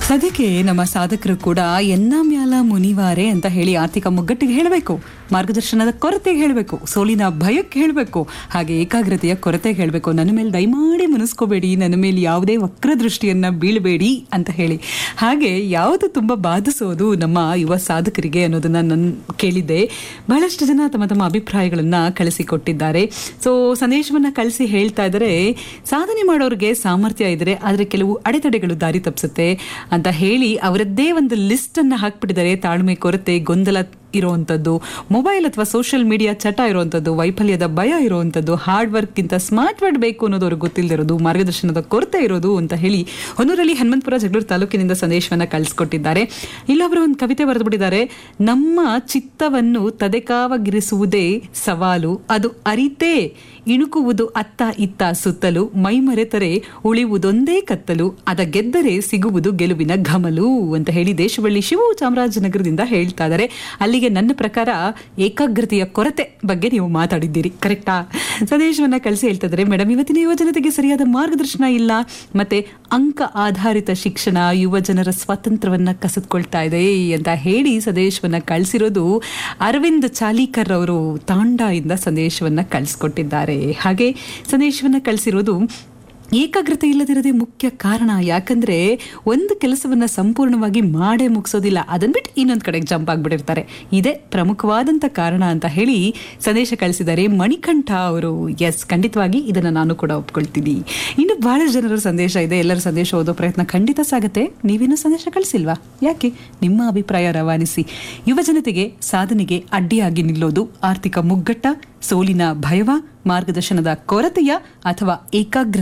ಸದ್ಯಕ್ಕೆ ನಮ್ಮ ಸಾಧಕರು ಕೂಡ ಎನ್ನ ಮ್ಯಾಲ ಮುನಿವಾರೆ ಅಂತ ಹೇಳಿ ಆರ್ಥಿಕ ಮುಗ್ಗಟ್ಟಿಗೆ ಹೇಳಬೇಕು ಮಾರ್ಗದರ್ಶನದ ಕೊರತೆಗೆ ಹೇಳಬೇಕು ಸೋಲಿನ ಭಯಕ್ಕೆ ಹೇಳಬೇಕು ಹಾಗೆ ಏಕಾಗ್ರತೆಯ ಕೊರತೆಗೆ ಹೇಳಬೇಕು ನನ್ನ ಮೇಲೆ ದಯಮಾಡಿ ಮನಸ್ಕೋಬೇಡಿ ನನ್ನ ಮೇಲೆ ಯಾವುದೇ ವಕ್ರ ದೃಷ್ಟಿಯನ್ನ ಬೀಳಬೇಡಿ ಅಂತ ಹೇಳಿ ಹಾಗೆ ಯಾವುದು ತುಂಬಾ ಬಾಧಿಸೋದು ನಮ್ಮ ಯುವ ಸಾಧಕರಿಗೆ ಅನ್ನೋದನ್ನ ನಾನು ಕೇಳಿದ್ದೆ ಬಹಳಷ್ಟು ಜನ ತಮ್ಮ ತಮ್ಮ ಅಭಿಪ್ರಾಯಗಳನ್ನ ಕಳಿಸಿಕೊಟ್ಟಿದ್ದಾರೆ ಸೊ ಸಂದೇಶವನ್ನ ಕಳಿಸಿ ಹೇಳ್ತಾ ಇದ್ದಾರೆ ಸಾಧನೆ ಮಾಡೋರಿಗೆ ಸಾಮರ್ಥ್ಯ ಇದ್ರೆ ಆದ್ರೆ ಕೆಲವು ಅಡೆತಡೆಗಳು ದಾರಿ ತಪ್ಪಿಸುತ್ತೆ ಅಂತ ಹೇಳಿ ಅವರದ್ದೇ ಒಂದು ಲಿಸ್ಟ್ ಅನ್ನ ಹಾಕ್ಬಿಟ್ಟಿದ್ದಾರೆ ತಾಳ್ಮೆ ಕೊರತೆ ಗೊಂದಲ ಇರುವಂಥದ್ದು ಮೊಬೈಲ್ ಅಥವಾ ಸೋಷಿಯಲ್ ಮೀಡಿಯಾ ಚಟ ಇರುವಂಥದ್ದು ವೈಫಲ್ಯದ ಭಯ ಇರುವಂಥದ್ದು ಹಾರ್ಡ್ ವರ್ಕ್ಗಿಂತ ಸ್ಮಾರ್ಟ್ ವರ್ಡ್ ಬೇಕು ಅನ್ನೋದು ಅವ್ರಿಗೆ ಗೊತ್ತಿಲ್ಲದಿರೋದು ಮಾರ್ಗದರ್ಶನದ ಕೊರತೆ ಇರೋದು ಅಂತ ಹೇಳಿ ಹೊನ್ನೂರಲ್ಲಿ ಹನುಮಂತಪುರ ಜಗಳೂರು ತಾಲೂಕಿನಿಂದ ಸಂದೇಶವನ್ನ ಕಳಿಸ್ಕೊಟ್ಟಿದ್ದಾರೆ ಇಲ್ಲೊಬ್ಬರು ಒಂದು ಕವಿತೆ ಬರೆದು ಬಿಟ್ಟಿದ್ದಾರೆ ನಮ್ಮ ಚಿತ್ತವನ್ನು ತದೆಕಾವಗಿರಿಸುವುದೇ ಸವಾಲು ಅದು ಅರಿತೇ ಇಣುಕುವುದು ಅತ್ತ ಇತ್ತ ಸುತ್ತಲು ಮೈ ಮರೆತರೆ ಉಳಿಯುವುದೊಂದೇ ಕತ್ತಲು ಅದ ಗೆದ್ದರೆ ಸಿಗುವುದು ಗೆಲುವಿನ ಘಮಲು ಅಂತ ಹೇಳಿ ದೇಶವಳ್ಳಿ ಶಿವು ಚಾಮರಾಜನಗರದಿಂದ ಹೇಳ್ತಾ ಇದ್ದಾರೆ ಅಲ್ಲಿಗೆ ನನ್ನ ಪ್ರಕಾರ ಏಕಾಗ್ರತೆಯ ಕೊರತೆ ಬಗ್ಗೆ ನೀವು ಮಾತಾಡಿದ್ದೀರಿ ಕರೆಕ್ಟಾ ಸಂದೇಶವನ್ನ ಕಳಿಸಿ ಹೇಳ್ತಾ ಇದ್ದಾರೆ ಮೇಡಮ್ ಇವತ್ತಿನ ಯುವ ಜನತೆಗೆ ಸರಿಯಾದ ಮಾರ್ಗದರ್ಶನ ಇಲ್ಲ ಮತ್ತೆ ಅಂಕ ಆಧಾರಿತ ಶಿಕ್ಷಣ ಯುವ ಜನರ ಸ್ವಾತಂತ್ರ್ಯವನ್ನ ಕಸಿದುಕೊಳ್ತಾ ಇದೆ ಅಂತ ಹೇಳಿ ಸಂದೇಶವನ್ನ ಕಳಿಸಿರೋದು ಅರವಿಂದ್ ಚಾಲೀಕರ್ ಅವರು ತಾಂಡ ಇಂದ ಸಂದೇಶವನ್ನ ಕಳಿಸ್ಕೊಟ್ಟಿದ್ದಾರೆ ಹಾಗೆ ಸಂದೇಶವನ್ನ ಕಳಿಸಿರೋದು ಏಕಾಗ್ರತೆ ಇಲ್ಲದಿರೋದೇ ಮುಖ್ಯ ಕಾರಣ ಯಾಕಂದ್ರೆ ಒಂದು ಕೆಲಸವನ್ನ ಸಂಪೂರ್ಣವಾಗಿ ಮಾಡೇ ಮುಗಿಸೋದಿಲ್ಲ ಅದನ್ನ ಬಿಟ್ಟು ಇನ್ನೊಂದು ಕಡೆಗೆ ಜಂಪ್ ಆಗ್ಬಿಟ್ಟಿರ್ತಾರೆ ಇದೇ ಪ್ರಮುಖವಾದಂತ ಕಾರಣ ಅಂತ ಹೇಳಿ ಸಂದೇಶ ಕಳಿಸಿದ್ದಾರೆ ಮಣಿಕಂಠ ಅವರು ಎಸ್ ಖಂಡಿತವಾಗಿ ಇದನ್ನ ನಾನು ಕೂಡ ಒಪ್ಕೊಳ್ತೀನಿ ಇನ್ನು ಬಹಳ ಜನರ ಸಂದೇಶ ಇದೆ ಎಲ್ಲರ ಸಂದೇಶ ಓದೋ ಪ್ರಯತ್ನ ಖಂಡಿತ ಸಾಗುತ್ತೆ ನೀವೇನು ಸಂದೇಶ ಕಳಿಸಿಲ್ವಾ ಯಾಕೆ ನಿಮ್ಮ ಅಭಿಪ್ರಾಯ ರವಾನಿಸಿ ಯುವ ಜನತೆಗೆ ಸಾಧನೆಗೆ ಅಡ್ಡಿಯಾಗಿ ನಿಲ್ಲೋದು ಆರ್ಥಿಕ ಮುಗ್ಗಟ್ಟ ಸೋಲಿನ ಭಯವ ಮಾರ್ಗದರ್ಶನದ ಕೊರತೆಯ ಅಥವಾ ಏಕಾಗ್ರ